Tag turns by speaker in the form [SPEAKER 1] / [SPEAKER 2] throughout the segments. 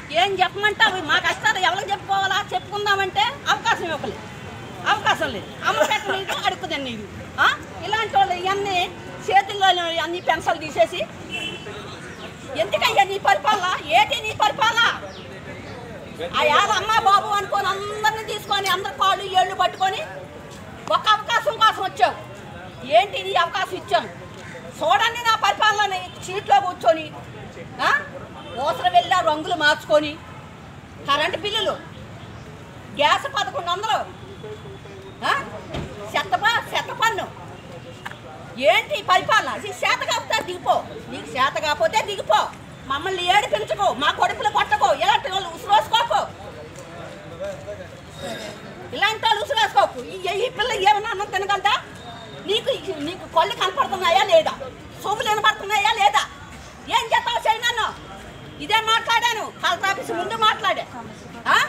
[SPEAKER 1] ఏం చెప్పమంటావు మా కష్టాలు ఎవరికి చెప్పుకోవాలా చెప్పుకుందామంటే అవకాశం ఇవ్వలేదు అవకాశం లేదు అమ్మ పెట్టలేదు అడుక్కుదని నీరు ఆ? ఇలాంటి వాళ్ళు ఇవన్నీ చేతుల్లో అన్ని పెన్సిల్ తీసేసి ఎందుకయ్యా నీ పరిపాలన ఏంటి నీ పరిపాలన ఆ యాద అమ్మ బాబు అనుకొని అందరిని తీసుకొని అందరి కాళ్ళు ఏళ్ళు పట్టుకొని ఒక అవకాశం కోసం వచ్చావు ఏంటి నీ అవకాశం ఇచ్చాను చూడండి నా పరిపాలన సీట్లో కూర్చొని ఆ? ఊసర వెళ్ళా రంగులు మార్చుకొని కరెంటు బిల్లులు గ్యాస్ పదకొండు వందలు ఆ? చెత్త ప- చెత్త పన్ను ఏంటి ఈ పరిపాలన ఇది చేత కాకపోతే దిగిపో నీకు చేత కాకపోతే దిగిపో మమ్మల్ని ఏడిపించుకో మా కొడుకులు కొట్టకో ఇలాంటి వాళ్ళు ఉసురేసుకోకు ఇలాంటి వాళ్ళు ఉసురేసుకోకు ఈ ఈ పిల్ల ఏమన్నా అన్నం తినగలదా నీకు నీకు కళ్ళు కనపడుతున్నాయా లేదా సోపులు వినపడుతున్నాయా లేదా ఏం చేస్తావు చేయి నన్ను ఇదే మాట్లాడాను కలెక్టర్ ఆఫీస్ ముందు మాట్లాడా ఆ?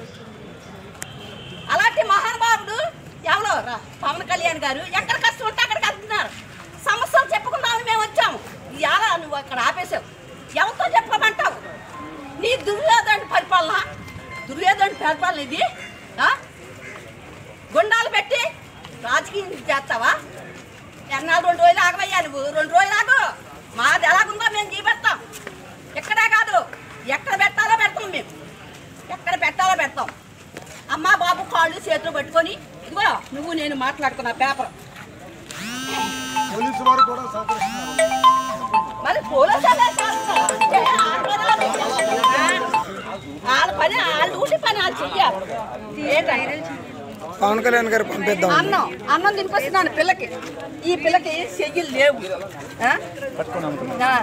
[SPEAKER 1] అలాంటి మహానుభావుడు ఎవరో రా పవన్ కళ్యాణ్ గారు ఎక్కడ కష్టం ఉంటే అక్కడికి వెళ్తున్నారు సమస్యలు చెప్పుకుందామని మేము వచ్చాము ఇవాళ నువ్వు అక్కడ ఆపేసావు ఎవరితో చెప్పమంటావు నీ దుర్యోధన పరిపాలన దుర్యోధన పరిపాలన ఇది ఆ? గుండాలు పెట్టి రాజకీయం చేస్తావా ఎన్నాళ్ళు రెండు రోజులు ఆగవయ్యా నువ్వు రెండు రోజులు ఆగు మాది ఎలాగుందో మేము చూపెడతాం ఎక్కడే కాదు ఎక్కడ పెట్టాలో పెడతాం మేము ఎక్కడ పెట్టాలో పెడతాం అమ్మ బాబు కాళ్ళు చేతులు పట్టుకొని ఇదిగో నువ్వు నేను మాట్లాడుకున్న పేపర్
[SPEAKER 2] పోలీసు వారు కూడా సహకరిస్తున్నారు
[SPEAKER 1] మరి పోలీసు వాళ్ళే చేస్తారు. అంటే ఆడపిల్లలు వాళ్ళ పని వాళ్ళ డ్యూటీ పని వాళ్ళు చెయ్యాలి ఏంటంటే
[SPEAKER 3] పవన్ కళ్యాణ్ గారు పంపిద్దాం
[SPEAKER 1] అన్నం అన్నం తినిపిస్తున్నాను పిల్లకి ఈ పిల్లకి చెయ్యలు లేవు ఆ? ఆ.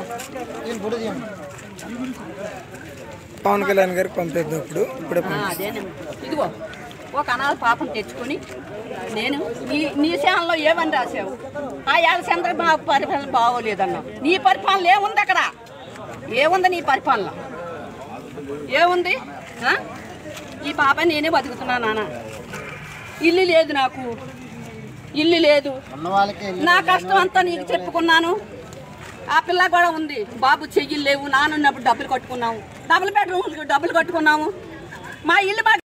[SPEAKER 3] పవన్ కళ్యాణ్ గారికి పంపిద్దాం ఇప్పుడు ఇప్పుడే
[SPEAKER 1] ఆ,
[SPEAKER 3] పంపిస్తాం.
[SPEAKER 1] అదేనమ్మా ఇదిగో ఒక అనాథ పాపం తెచ్చుకొని నేను నీ నీ సేవలో ఏమని రాసావు ఆ ఏళ్ళ చంద్రబాబు పరిపాలన బాగోలేదన్నావు నీ పరిపాలన ఏముంది అక్కడ ఏముంది నీ పరిపాలన ఏముంది ఆ? ఈ పాప నేనే బతుకుతున్నా నాన్న ఇల్లు లేదు నాకు ఇల్లు లేదు నా కష్టం అంతా నీకు చెప్పుకున్నాను ఆ పిల్ల కూడా ఉంది బాబు చెయ్యిలు లేవు నానున్నప్పుడు డబ్బులు కట్టుకున్నాము డబుల్ బెడ్రూమ్ డబ్బులు కట్టుకున్నాము మా ఇల్లు బాగా